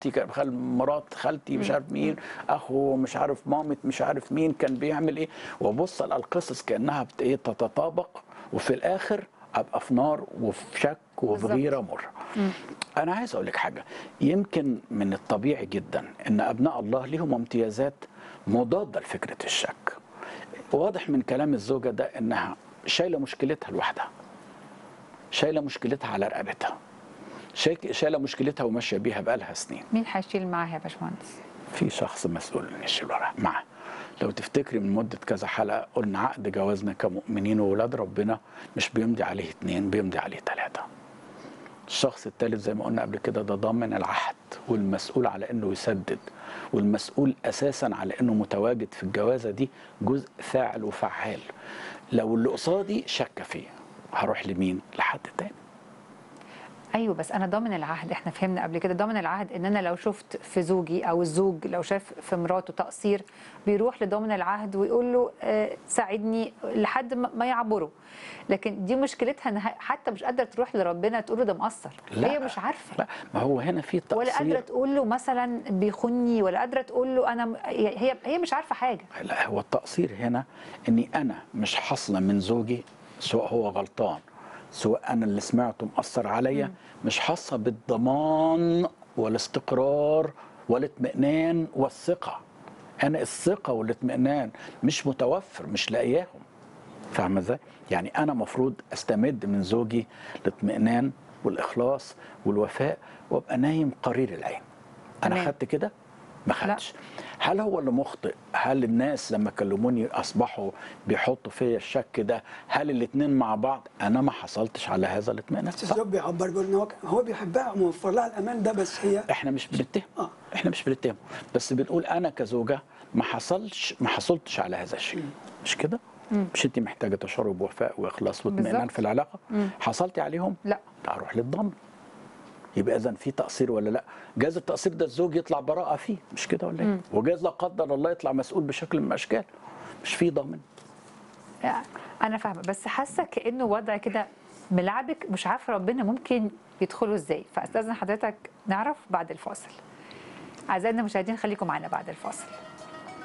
كان خال مرات خالتي مش عارف مين اخو مش عارف مامة مش عارف مين كان بيعمل ايه وابص على القصص كانها بت- ايه تتطابق وفي الاخر ابقى في نار وفي شك وفي بالظبط. غيره مر انا عايز اقول لك حاجه يمكن من الطبيعي جدا ان ابناء الله ليهم امتيازات مضاده لفكره الشك واضح من كلام الزوجه ده انها شايله مشكلتها لوحدها شايله مشكلتها على رقبتها شايك- شايله مشكلتها وماشيه بيها بقالها سنين مين هيشيل معاها يا باشمهندس في شخص مسؤول ان يشيل وراها معاه لو تفتكري من مدة كذا حلقة قلنا عقد جوازنا كمؤمنين وولاد ربنا مش بيمضي عليه اتنين بيمضي عليه تلاتة الشخص الثالث زي ما قلنا قبل كده ده ضامن العهد والمسؤول على انه يسدد والمسؤول اساسا على انه متواجد في الجوازه دي جزء فاعل وفعال لو اللي قصادي شك فيه هروح لمين لحد تاني ايوه بس انا ضامن العهد احنا فهمنا قبل كده ضامن العهد ان انا لو شفت في زوجي او الزوج لو شاف في مراته تقصير بيروح لضامن العهد ويقول له آه، ساعدني لحد ما ما يعبره لكن دي مشكلتها انها حتى مش قادره تروح لربنا تقول له ده مقصر هي مش عارفه لا ما هو هنا في تقصير ولا قادره تقول له مثلا بيخني ولا قادره تقول له انا هي هي مش عارفه حاجه لا هو التقصير هنا اني انا مش حاصله من زوجي سواء هو غلطان سواء انا اللي سمعته مأثر عليا مش حاسه بالضمان والاستقرار والاطمئنان والثقه انا الثقه والاطمئنان مش متوفر مش لاقياهم فاهمه ازاي؟ يعني انا مفروض استمد من زوجي الاطمئنان والاخلاص والوفاء وابقى نايم قرير العين. انا تمام. خدت كده؟ ما خدتش. هل هو اللي مخطئ؟ هل الناس لما كلموني اصبحوا بيحطوا فيا الشك ده؟ هل الاثنين مع بعض؟ انا ما حصلتش على هذا الاطمئنان. بس صح؟ الزوج بيعبر بيقول ان هو هو بيحبها وموفر لها الامان ده بس هي احنا مش بنتهم آه. احنا مش بنتهم بس بنقول انا كزوجه ما حصلش ما حصلتش على هذا الشيء مش كده مش انت محتاجه تشعري بوفاء واخلاص واطمئنان بالظبط. في العلاقه حصلتي عليهم لا اروح للضمن يبقى اذا في تقصير ولا لا جاز التقصير ده الزوج يطلع براءه فيه مش كده ولا ايه وجاز لا قدر الله يطلع مسؤول بشكل من الاشكال مش في ضامن انا فاهمه بس حاسه كانه وضع كده ملعبك مش عارفه ربنا ممكن يدخلوا ازاي فاستاذن حضرتك نعرف بعد الفاصل اعزائنا المشاهدين خليكم معنا بعد الفاصل